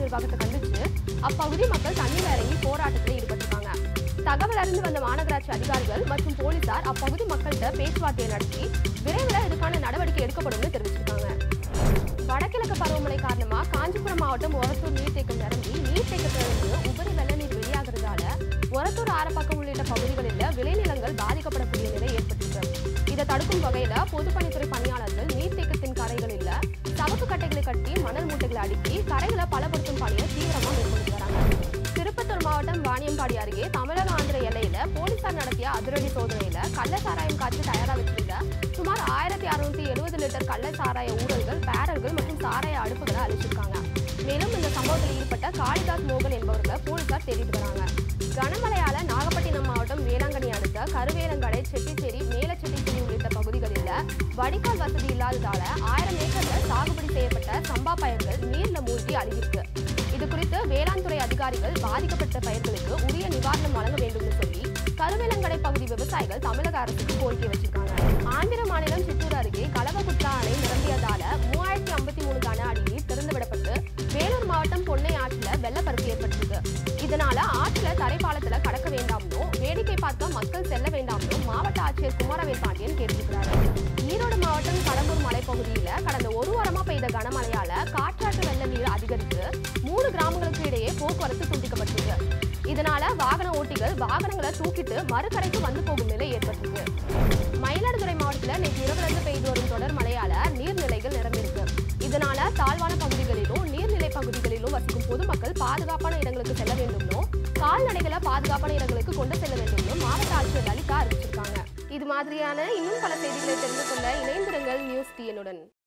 நிர்வாகத்தை கண்டிச்சு அப்பகுதி மக்கள் தண்ணீர் இறங்கி போராட்டத்தில் ஈடுபட்டிருக்காங்க தகவல் அறிந்து வந்த மாநகராட்சி அதிகாரிகள் மற்றும் போலீசார் அப்பகுதி மக்கள்கிட்ட பேச்சுவார்த்தையை நடத்தி விரைவில் இதுக்கான நடவடிக்கை எடுக்கப்படும்னு தெரிவிச்சிருக்காங்க வடகிழக்கு பருவமழை காரணமா காஞ்சிபுரம் மாவட்டம் ஒரத்தூர் நீர்த்தேக்கம் நிரம்பி நீர்த்தேக்கத்திலிருந்து உபரி வெள்ள நீர் வெளியாகிறதால ஒரத்தூர் ஆரப்பாக்கம் உள்ளிட்ட பகுதிகளில் விளைநிலங்கள் பாதிக்கப்படக்கூடிய நிலை ஏற்பட்டிருக்கு இதை தடுக்கும் வகையில பொதுப்பணித்துறை பணியாளர்கள் நீர்த்தேக்கத்தின் கரைகளில் சவக்கு கட்டைகளை கட்டி மணல் மூட்டைகளை அடுக்கி கரைகளை பலப்படுத்தும் பணியை தீவிரமா மேற்கொண்டு வராங்க திருப்பத்தூர் மாவட்டம் வாணியம்பாடி அருகே தமிழக ஆந்திர எல்லையில போலீசார் நடத்திய அதிரடி சோதனையில கள்ள சாராயம் காய்ச்சி தயாரா வச்சிருந்த சுமார் ஆயிரத்தி அறுநூத்தி எழுபது லிட்டர் கள்ள சாராய ஊழல்கள் பேரல்கள் மற்றும் சாராய அடுப்புகளை அழிச்சிருக்காங்க மேலும் இந்த சம்பவத்தில் ஈடுபட்ட காளிதாஸ் மோகன் என்பவர்களை போலீசார் தேடிட்டு வராங்க கனமழையால நாகப்பட்டினம் மாவட்டம் வேளாங்கண்ணி அடுத்த கருவேலங்கடை செட்டிச்சேரி மேலச்செட்டிச்சேரி உள்ளிட்ட பகுதிகளில் வடிகால் வசதி இல்லாததால ஆயிரம் ஏக்கர்ல சாகுபடி செய்யப்பட்ட சம்பா பயிர்கள் நீர்ல மூழ்கி அழுகிருக்கு இது குறித்து வேளாண் துறை அதிகாரிகள் பாதிக்கப்பட்ட பயிர்களுக்கு உரிய நிவாரணம் வழங்க வேண்டும்னு சொல்லி கருவேலங்கடை பகுதி விவசாயிகள் தமிழக அரசுக்கு கோரிக்கை வச்சிருக்காங்க ஆந்திர மாநிலம் சித்தூர் அருகே கலவகுட்ரா அணை நிரம்பியதால மூவாயிரத்தி ஐம்பத்தி மூணு கன அடி நீர் திறந்துவிடப்பட்டு வேலூர் மாவட்டம் பொன்னை ஆற்றுல வெள்ளப்பெருக்கு ஏற்பட்டிருக்கு இதனால ஆற்றுல தரைப்பாலத்துல கடக்க வேண்டாம்னோ வேடிக்கை பார்க்க மக்கள் செல்ல வேண்டாம்னோ மாவட்ட ஆட்சியர் குமாரவேல் பாண்டியன் கேட்டிருக்கிறாரு ஈரோடு மாவட்டம் கடம்பூர் மலைப்பகுதியில கடந்த ஒரு வாரமா பெய்த கனமழையால காற்றாற்று வெள்ள நீர் அதிகரித்து மூணு கிராமங்களுக்கு இடையே போக்குவரத்து துண்டிக்கப்பட்டிருக்கு இதனால வாகன ஓட்டிகள் வாகனங்களை தூக்கிட்டு மறுகரைக்கு வந்து போகும் நிலை ஏற்பட்டிருக்கு மயிலாடுதுறை மாவட்டத்துல நேற்று இரவிலிருந்து பெய்து வரும் தொடர் மழையால நீர்நிலைகள் நிரம்பியிருக்கு இதனால தாழ்வான பகுதிகளிலும் நீர்நிலை பகுதிகளிலும் வசிக்கும் பொதுமக்கள் பாதுகாப்பான இடங்களுக்கு செல்ல வேண்டும்னோ கால்நடைகளை பாதுகாப்பான இடங்களுக்கு கொண்டு செல்ல வேண்டும்னு மாவட்ட ஆட்சியர் லலிதா அறிவிச்சிருக்காங்க இது மாதிரியான இன்னும் பல செய்திகளை தெரிந்து கொள்ள இணைந்திருங்கள் நியூஸ் டிஎனுடன்